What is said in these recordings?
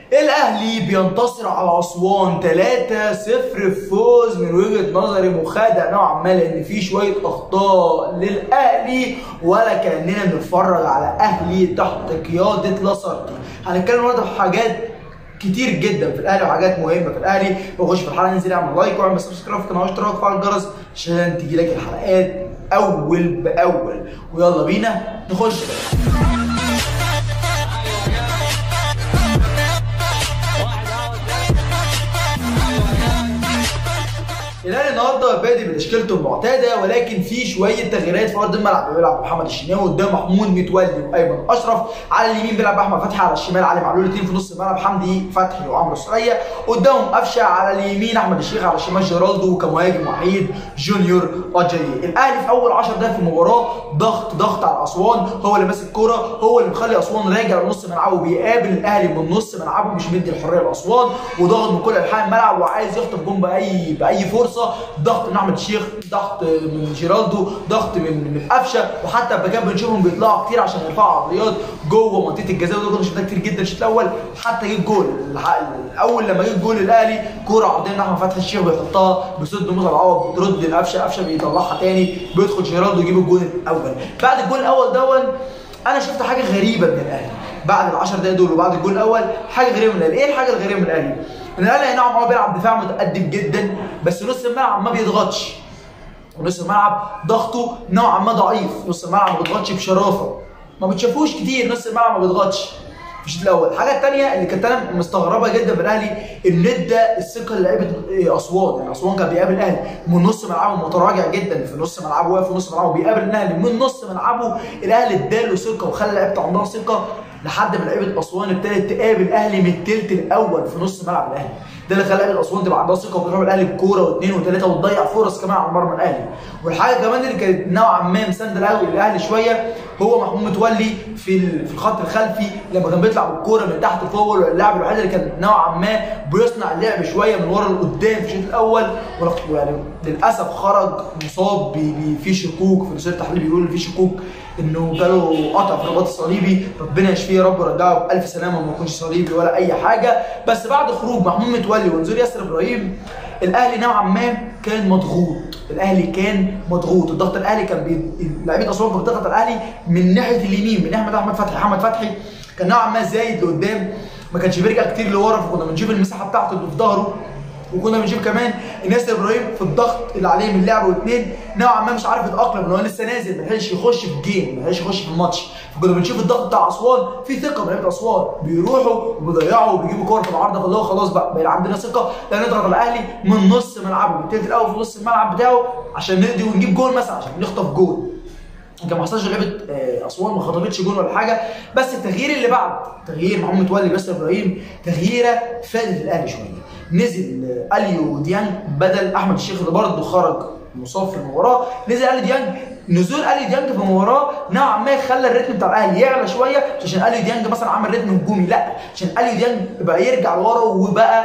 الاهلي بينتصر على اسوان 3-0 فوز من وجهه نظري مخادع نوعا ما لان في شويه اخطاء للاهلي ولا كاننا بنتفرج على اهلي تحت قياده لاسارتي هنتكلم النهارده في حاجات كتير جدا في الاهلي وحاجات مهمه في الاهلي وخش في الحلقه انزل اعمل لايك واعمل سبسكرايب في القناه واشتراك وفعل الجرس عشان تجي لك الحلقات اول باول ويلا بينا نخش الاهلي النهارده بادئ بتشكيلته المعتاده ولكن في شويه تغييرات في ارض الملعب بيلعب محمد الشناوي قدام محمود متولي وايمن اشرف على اليمين بيلعب احمد فتحي على الشمال علي معلول الاثنين في نص الملعب حمدي فتحي وعمرو السوليه قدامهم قفشه على اليمين احمد الشيخ على الشمال جيرالدو وكمهاجم وحيد جونيور اجاي الاهلي في اول 10 دقائق في المباراه ضغط ضغط على اسوان هو اللي ماسك الكوره هو اللي مخلي اسوان راجع لنص ملعبه بيقابل الاهلي من نص ملعبه مش مدي الحريه لاسوان وضغط من كل انحاء الملعب وعايز يخطف جون باي باي فرصه ضغط من احمد الشيخ ضغط من جيرالدو ضغط من من قفشه وحتى الباكات بنشوفهم بيطلعوا كتير عشان يرفعوا عرضيات جوه منطقه الجزاء وده كنا شفناه كتير جدا الشوط الاول حتى جه الجول الاول لما جه الجول الاهلي كوره عرضيه من احمد فتحي الشيخ بيحطها بصد موسى العوض بترد لقفشه قفشه بيطلعها تاني بيدخل جيرالدو يجيب الجول الاول بعد الجول الاول دون انا شفت حاجه غريبه من الاهلي بعد ال 10 دقايق دول وبعد الجول الاول حاجه غريبه من الاهلي ايه الحاجه الغريبه من الاهلي ان الاهلي نوعا ما بيلعب دفاع متقدم جدا بس نص الملعب ما بيضغطش ونص الملعب ضغطه نوعا ما ضعيف نص الملعب ما بيضغطش بشرافه ما بتشافوش كتير نص الملعب ما بيضغطش في الشوط الاول الحاجه الثانيه اللي كانت انا مستغربه جدا في الاهلي ان ادى الثقه للعيبه اسوان يعني اسوان كان بيقابل الاهلي من نص ملعبه متراجع جدا في نص ملعبه واقف في نص ملعبه بيقابل الاهلي من نص ملعبه الاهلي اداله ثقه وخلى لعيبته عندها ثقه لحد ما لعيبه اسوان ابتدت تقابل الاهلي من الثلث الاول في نص ملعب الاهلي ده اللي خلى لعيبه اسوان تبقى عندها ثقه وبتروح الاهلي بكوره واثنين وثلاثه وتضيع فرص كمان على مرمى الاهلي والحاجه كمان اللي كانت نوعا ما مسانده الاهلي الاهلي شويه هو محمود متولي في في الخط الخلفي لما كان بيطلع بالكوره من تحت لفوق اللاعب الوحيد اللي كان نوعا ما بيصنع اللعب شويه من ورا لقدام في الشوط الاول يعني للاسف خرج مصاب في شكوك في رساله التحليل بيقول في شكوك انه جاله قطع في الرباط الصليبي ربنا يشفيه يا رب ورجعه بالف سلامه وما يكونش صليبي ولا اي حاجه بس بعد خروج محمود متولي ونزول ياسر ابراهيم الاهلي نوعا ما كان مضغوط الاهلي كان مضغوط الضغط الاهلي كان بي... لعيبه اسوان كانت بتضغط الاهلي من ناحيه اليمين من ناحيه احمد فتحي احمد فتحي كان نوعا ما زايد لقدام ما كانش بيرجع كتير لورا فكنا بنشوف المساحه بتاعته اللي في ظهره وكنا بنشوف كمان ياسر ابراهيم في الضغط اللي عليه من لعبه واثنين نوعا ما مش عارف يتاقلم ان هو لسه نازل ما لحقش يخش في جيم ما لحقش يخش في الماتش فكنا بنشوف الضغط بتاع اسوان في ثقه من لعيبه اسوان بيروحوا وبيضيعوا وبيجيبوا كور في العارضه فاللي هو خلاص بقى بقى عندنا ثقه لا نضغط على الاهلي من نص ملعبه من الثلث الاول في نص الملعب بتاعه عشان نقضي ونجيب جول مثلا عشان نخطف جول كان ما حصلش لعيبه اسوان ما خطفتش جول ولا حاجه بس التغيير اللي بعد تغيير محمد متولي ياسر ابراهيم تغييره فادت الاهلي شويه نزل اليو ديانج بدل احمد الشيخ اللي برضه خرج مصاب في المباراه نزل اليو ديانج نزول اليو ديانج في المباراه نوعا ما خلى الريتم بتاع الاهلي يعلى شويه عشان اليو ديانج مثلا عمل ريتم هجومي لا عشان اليو ديانج بقى يرجع لورا وبقى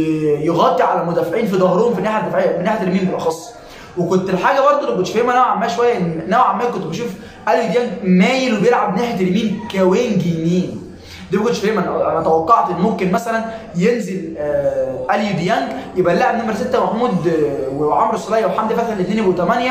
يغطي على المدافعين في ظهرهم في الناحيه الدفاعيه من ناحيه اليمين بالاخص وكنت الحاجه برضه اللي كنت فاهمها نوعا ما شويه ان نوعا ما كنت بشوف اليو ديانج مايل وبيلعب ناحيه اليمين كوينج يمين دي ما كنتش فاهمها انا توقعت ان ممكن مثلا ينزل آه اليو ديانج يبقى اللاعب نمره 6 محمود آه وعمرو السوليه وحمدي فتحي الاثنين يبقوا 8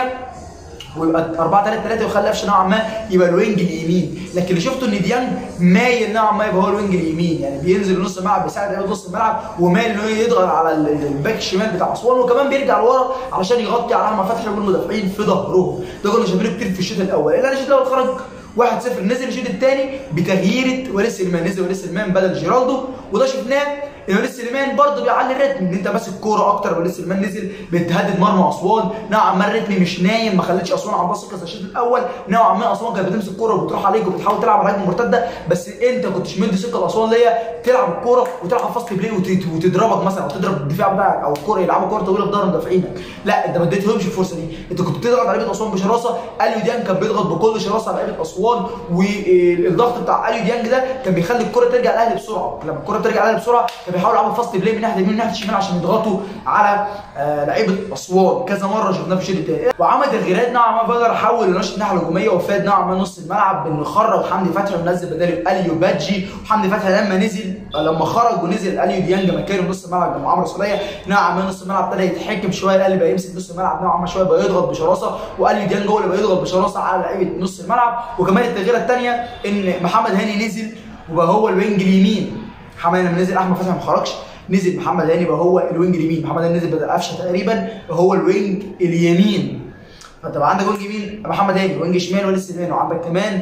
ويبقى 4 3 3 ويخلي قفشه نوعا ما يبقى الوينج اليمين لكن اللي شفته ان ديانج مايل نوعا ما يبقى هو الوينج اليمين يعني بينزل لنص الملعب بيساعد لعيبه نص الملعب ومايل ان هو يضغط على الباك الشمال بتاع اسوان وكمان بيرجع لورا علشان يغطي على احمد فتحي والمدافعين في ظهرهم ده كنا شايفينه كتير في الشوط الاول الا الشوط الاول خرج 1-0 نزل الشوط الثاني بتغيير وليد سليمان نزل وليد سليمان بدل جيرالدو وده شفناه ان وليد سليمان برضه بيعلي الريتم ان انت ماسك كوره اكتر وليد سليمان نزل بتهدد مرمى اسوان نوعا ما الريتم مش نايم ما خلتش اسوان عندها ثقه الشوط الاول نوعا ما اسوان كانت بتمسك كوره وبتروح عليك وبتحاول تلعب على هجمه مرتده بس انت كنتش مدي ثقه لاسوان ليا تلعب الكوره وتلعب فاست بلاي وتضربك مثلا او تضرب الدفاع بتاعك او الكوره يلعبوا كوره طويله في ظهر مدافعينك لا انت ما اديتهمش الفرصه دي انت كنت بتضغط على لعيبه اسوان بشراسه اليو ديانج كان بيضغط بكل شراسه على لعيبه اسوان والضغط بتاع اليو ديانج ده كان بيخلي الكوره ترجع الاهلي بسرعه لما الكوره بترجع الاهلي بسرعه كان فبيحاولوا يلعبوا فاست بلاي من ناحيه اليمين من ناحيه الشمال عشان يضغطوا على آه لعيبه اسوان كذا مره شفناه في الشوط الثاني وعمل تغييرات نوعا ما بدر حول لنشط الناحيه الهجوميه وفاد نوعا ما نص الملعب بانه خرج حمدي فتحي ونزل بداله اليو بادجي وحمدي فتحي لما نزل لما خرج ونزل اليو ديانج مكانه نص الملعب جنب عمرو سوليه نوعا ما نص الملعب ابتدى يتحكم شويه الاهلي بقى يمسك نص الملعب نوعا ما شويه بقى يضغط بشراسه واليو ديانج هو اللي بقى يضغط بشراسه على لعيبه نص الملعب وكمان التغييره الثانيه ان محمد هاني نزل وبقى هو الوينج اليمين محمد لما نزل احمد فتحي ما خرجش نزل محمد هاني بقى هو الوينج اليمين محمد هاني نزل بدل قفشه تقريبا هو الوينج اليمين فانت بقى عندك وينج يمين محمد هاني وينج شمال وليد سليمان وعندك كمان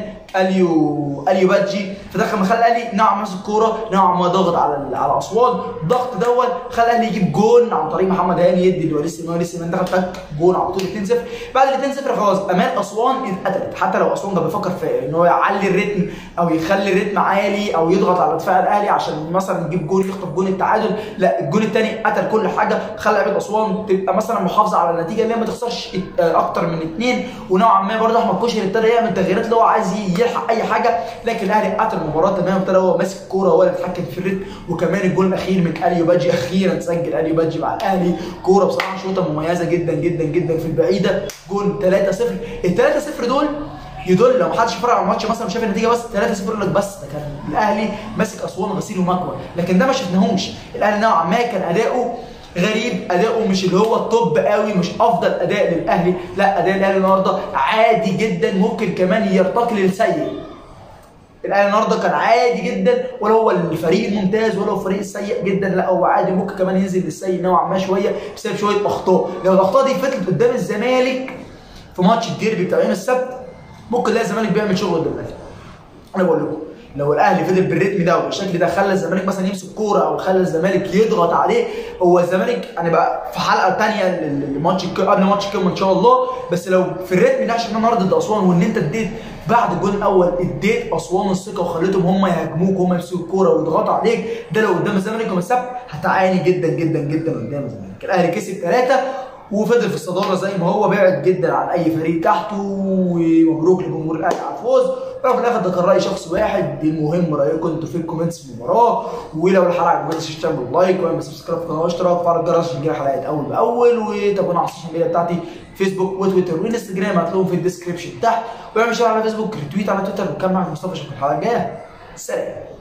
اليو اليو بادجي فده كان مخلي الاهلي نوعا ما ماسك الكوره نوعا ما ضاغط على على اسوان الضغط دوت خلى الاهلي يجيب جون عن طريق محمد هاني يدي لوليد سليمان وليد سليمان دخل فك جون على طول 2-0 بعد ال 2-0 خلاص امان اسوان اتقتلت حتى لو اسوان كان بيفكر في ان هو يعلي الريتم او يخلي الريتم عالي او يضغط على دفاع الاهلي عشان مثلا يجيب جون يخطف جون التعادل لا الجون الثاني قتل كل حاجه خلى لعيبه اسوان تبقى مثلا محافظه على النتيجه اللي هي ما تخسرش اكتر من اثنين ونوعا ما برضه احمد كوشري ابتدى يعمل تغييرات اللي هو عايز يلحق اي حاجه لكن الاهلي قتل المباراه تمام ابتدى هو ماسك الكوره هو اللي بيتحكم في الريتم وكمان الجول الاخير من اليو بادجي اخيرا سجل اليو بادجي مع الاهلي كوره بصراحه شوطه مميزه جدا جدا جدا في البعيده جول 3-0 ال 3-0 دول يدل لو ما حدش اتفرج على الماتش مثلا وشاف النتيجه بس 3 0 يقول لك بس ده كان الاهلي ماسك اسوان غسيل ومكوى لكن ده ما شفناهوش الاهلي نوعا ما كان اداؤه غريب اداؤه مش اللي هو التوب قوي مش افضل اداء للاهلي لا اداء الاهلي النهارده عادي جدا ممكن كمان يرتقي للسيء الاهلي النهارده كان عادي جدا ولا هو الفريق الممتاز ولا هو الفريق السيء جدا لا هو عادي ممكن كمان ينزل للسيء نوعا ما شويه بسبب شويه اخطاء لو الاخطاء دي فضلت قدام الزمالك في ماتش الديربي بتاع يوم السبت ممكن تلاقي الزمالك بيعمل شغل قدام الاهلي انا بقول لكم لو الاهلي فضل بالريتم ده والشكل ده خلى الزمالك مثلا يمسك كوره او خلى الزمالك يضغط عليه هو الزمالك هنبقى في حلقه ثانيه للماتش قبل ماتش القمه ان شاء الله بس لو في الريتم ده عشان النهارده ضد اسوان وان انت اديت بعد الجول الاول اديت اسوان الثقه وخليتهم هم يهاجموك وهم يمسكوا الكوره ويضغطوا عليك ده لو قدام الزمالك يوم السبت هتعاني جدا جدا جدا قدام الزمالك الاهلي كسب ثلاثه وفضل في الصداره زي ما هو بعد جدا عن اي فريق تحته ومبروك لجمهور الاهلي على الفوز وفي الاخر ده كان راي شخص واحد المهم رايكم انتوا في الكومنتس في المباراه ولو الحلقه عجبتكم ما تعملوا لايك واعمل سبسكرايب في القناه واشتراك وفعل الجرس عشان تجيلك حلقات اول باول وتابعونا على السوشيال ميديا بتاعتي فيسبوك وتويتر وانستجرام هتلاقوهم في الديسكربشن تحت واعمل شير على فيسبوك ريتويت على تويتر وكمل مع مصطفى اشوفكم الحلقه الجايه سلام